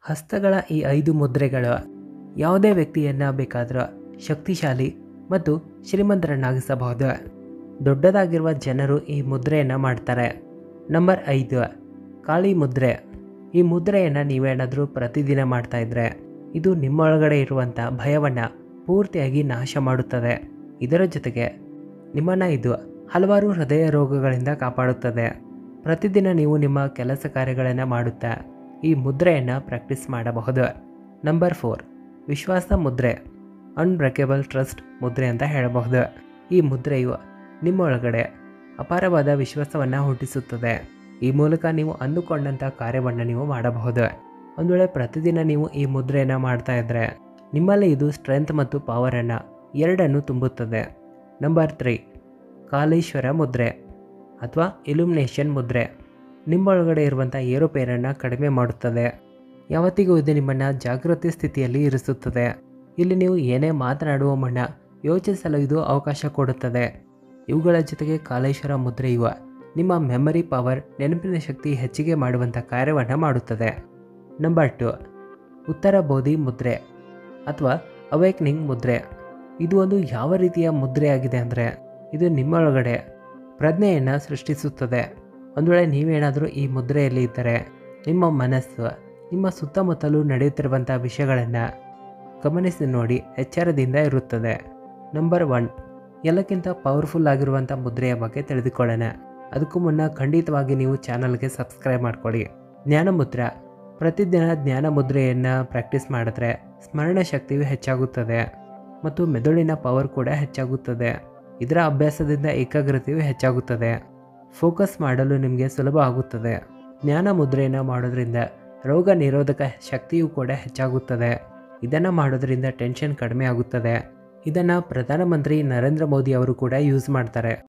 ಹಸ್ತಗಳ ಈ ಐದು ಮುದ್ರೆಗಳು ಯಾವುದೇ ವ್ಯಕ್ತಿಯನ್ನು ಬೇಕಾದರೂ ಶಕ್ತಿಶಾಲಿ ಮತ್ತು ಶ್ರೀಮಂತರನ್ನಾಗಿಸಬಹುದು ದೊಡ್ಡದಾಗಿರುವ ಜನರು ಈ ಮುದ್ರೆಯನ್ನು ಮಾಡ್ತಾರೆ ನಂಬರ್ ಐದು ಕಾಳಿ ಮುದ್ರೆ ಈ ಮುದ್ರೆಯನ್ನು ನೀವೇನಾದರೂ ಪ್ರತಿದಿನ ಮಾಡ್ತಾ ಇದ್ರೆ ಇದು ನಿಮ್ಮೊಳಗಡೆ ಇರುವಂಥ ಭಯವನ್ನು ಪೂರ್ತಿಯಾಗಿ ನಾಶ ಮಾಡುತ್ತದೆ ಇದರ ಜೊತೆಗೆ ನಿಮ್ಮನ್ನು ಇದು ಹಲವಾರು ಹೃದಯ ರೋಗಗಳಿಂದ ಕಾಪಾಡುತ್ತದೆ ಪ್ರತಿದಿನ ನೀವು ನಿಮ್ಮ ಕೆಲಸ ಕಾರ್ಯಗಳನ್ನು ಮಾಡುತ್ತಾ ಈ ಮುದ್ರೆಯನ್ನು ಪ್ರಾಕ್ಟೀಸ್ ಮಾಡಬಹುದು ನಂಬರ್ ಫೋರ್ ವಿಶ್ವಾಸ ಮುದ್ರೆ ಅನ್ಬ್ರೇಕೇಬಲ್ ಟ್ರಸ್ಟ್ ಮುದ್ರೆ ಅಂತ ಹೇಳಬಹುದು ಈ ಮುದ್ರೆಯು ನಿಮ್ಮೊಳಗಡೆ ಅಪಾರವಾದ ವಿಶ್ವಾಸವನ್ನು ಹುಟ್ಟಿಸುತ್ತದೆ ಈ ಮೂಲಕ ನೀವು ಅಂದುಕೊಂಡಂಥ ಕಾರ್ಯವನ್ನು ನೀವು ಮಾಡಬಹುದು ಒಂದು ವೇಳೆ ಪ್ರತಿದಿನ ನೀವು ಈ ಮುದ್ರೆಯನ್ನು ಮಾಡ್ತಾ ಇದ್ದರೆ ನಿಮ್ಮಲ್ಲಿ ಇದು ಸ್ಟ್ರೆಂತ್ ಮತ್ತು ಪವರನ್ನು ಎರಡನ್ನು ತುಂಬುತ್ತದೆ ನಂಬರ್ ತ್ರೀ ಕಾಲೇಶ್ವರ ಮುದ್ರೆ ಅಥವಾ ಇಲ್ಯುಮಿನೇಷನ್ ಮುದ್ರೆ ನಿಮ್ಮೊಳಗಡೆ ಇರುವಂಥ ಏರುಪೇರನ್ನು ಕಡಿಮೆ ಮಾಡುತ್ತದೆ ಯಾವತ್ತಿಗೂ ಇದು ನಿಮ್ಮನ್ನು ಜಾಗೃತಿ ಸ್ಥಿತಿಯಲ್ಲಿ ಇರಿಸುತ್ತದೆ ಇಲ್ಲಿ ನೀವು ಏನೇ ಮಾತನಾಡುವ ಮುನ್ನ ಯೋಚಿಸಲು ಇದು ಅವಕಾಶ ಕೊಡುತ್ತದೆ ಇವುಗಳ ಜೊತೆಗೆ ಕಾಲೇಶ್ವರ ಮುದ್ರೆಯು ನಿಮ್ಮ ಮೆಮರಿ ಪವರ್ ನೆನಪಿನ ಶಕ್ತಿ ಹೆಚ್ಚಿಗೆ ಮಾಡುವಂಥ ಕಾರ್ಯವನ್ನು ಮಾಡುತ್ತದೆ ನಂಬರ್ ಟು ಉತ್ತರ ಬೋಧಿ ಮುದ್ರೆ ಅಥವಾ ಅವೇಕ್ನಿಂಗ್ ಮುದ್ರೆ ಇದು ಒಂದು ಯಾವ ರೀತಿಯ ಮುದ್ರೆಯಾಗಿದೆ ಅಂದರೆ ಇದು ನಿಮ್ಮೊಳಗಡೆ ಪ್ರಜ್ಞೆಯನ್ನು ಸೃಷ್ಟಿಸುತ್ತದೆ ಒಂದು ವೇಳೆ ನೀವೇನಾದರೂ ಈ ಮುದ್ರೆಯಲ್ಲಿ ಇದ್ದರೆ ನಿಮ್ಮ ಮನಸ್ಸು ನಿಮ್ಮ ಸುತ್ತಮುತ್ತಲೂ ನಡೆಯುತ್ತಿರುವಂಥ ವಿಷಯಗಳನ್ನು ಗಮನಿಸಿ ನೋಡಿ ಎಚ್ಚರದಿಂದ ಇರುತ್ತದೆ ನಂಬರ್ ಒನ್ ಎಲ್ಲಕ್ಕಿಂತ ಪವರ್ಫುಲ್ ಆಗಿರುವಂಥ ಮುದ್ರೆಯ ಬಗ್ಗೆ ತಿಳಿದುಕೊಳ್ಳೋಣ ಅದಕ್ಕೂ ಮುನ್ನ ಖಂಡಿತವಾಗಿ ನೀವು ಚಾನಲ್ಗೆ ಸಬ್ಸ್ಕ್ರೈಬ್ ಮಾಡ್ಕೊಳ್ಳಿ ಜ್ಞಾನಮುದ್ರ ಪ್ರತಿದಿನ ಜ್ಞಾನ ಮುದ್ರೆಯನ್ನು ಪ್ರಾಕ್ಟೀಸ್ ಮಾಡಿದ್ರೆ ಸ್ಮರಣ ಶಕ್ತಿಯು ಹೆಚ್ಚಾಗುತ್ತದೆ ಮತ್ತು ಮೆದುಳಿನ ಪವರ್ ಕೂಡ ಹೆಚ್ಚಾಗುತ್ತದೆ ಇದರ ಅಭ್ಯಾಸದಿಂದ ಏಕಾಗ್ರತೆಯು ಹೆಚ್ಚಾಗುತ್ತದೆ ಫೋಕಸ್ ಮಾಡಲು ನಿಮಗೆ ಸುಲಭ ಆಗುತ್ತದೆ ಜ್ಞಾನ ಮುದ್ರೆಯನ್ನು ಮಾಡೋದ್ರಿಂದ ರೋಗ ನಿರೋಧಕ ಶಕ್ತಿಯು ಕೂಡ ಹೆಚ್ಚಾಗುತ್ತದೆ ಇದನ್ನು ಮಾಡೋದ್ರಿಂದ ಟೆನ್ಷನ್ ಕಡಿಮೆ ಆಗುತ್ತದೆ ಇದನ್ನು ಪ್ರಧಾನಮಂತ್ರಿ ನರೇಂದ್ರ ಮೋದಿ ಅವರು ಕೂಡ ಯೂಸ್ ಮಾಡ್ತಾರೆ